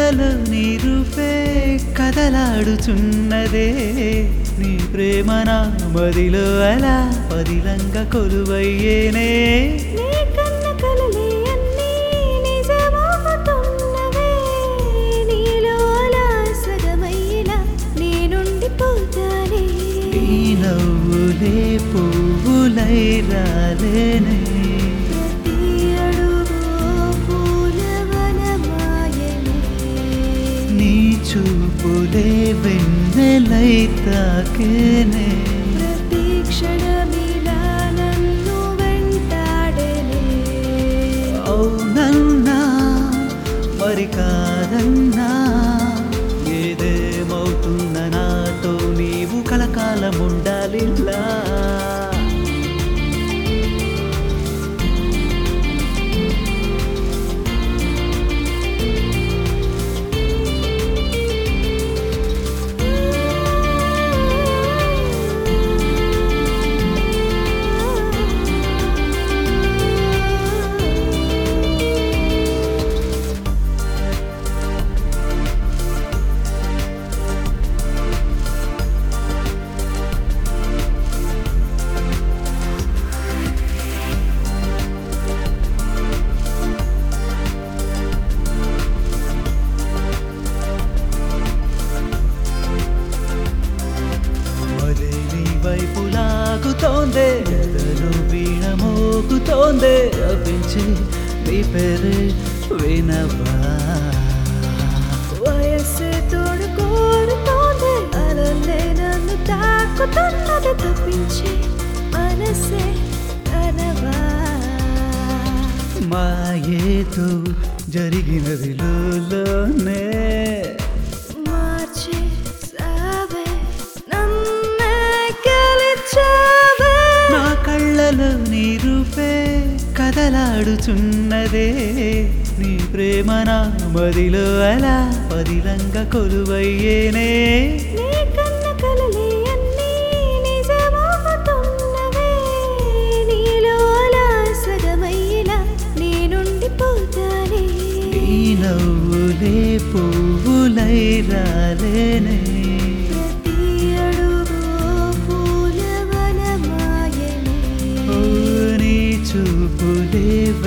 కళ్ళలో నీ రూపే కదలాడుచున్నదే నీ ప్రేమ నా మదిలో అలా పదిలంగా కొలువయ్యేనే నీ కన్న కలలే అన్నీ నిజమవుతున్నవే నీలో అలా సగమయ్యేలా నేనుండిపోతానే నీ నవ్వులే పువ్వులై రాలేనే ప్రతి అడుగు పూలవనమాయనే నీ చూపులే వెన్నెలై తాకేనే ప్రతి క్షణమిలా నన్ను వెంటాడనే అవునన్నా మరి కాదన్నా ఏదేమవుతున్న నాతో నీవు కలకాలం ఉండాలిలా అదే నీ వైపు లాగుతోందే ఎదలో వీణ మోగుతోందే అపించి నీ పేరే వినవా వయస్సే తోడు కోరుతోంది అలలే నన్ను తాకుతున్నది తప్పించి మనసే కనవా మాయేతో జరిగినది లోనే మార్చి సావే నన్నే గెలిచావే నా కళ్ళలో నీ రూపే కదలాడుచున్నదే నీ ప్రేమ నా మదిలో అలా పదిలంగా కొలువయ్యేనే నీ కన్న కలలే అన్నీ నిజమవుతున్నవే నీలో అలా సగమయ్యేలా నేనుండిపోతానే నీ నవ్వులే పువ్వులై రాలేనే ప్రతి అడుగు పూలవనమాయనే ఓ నీ చూపులే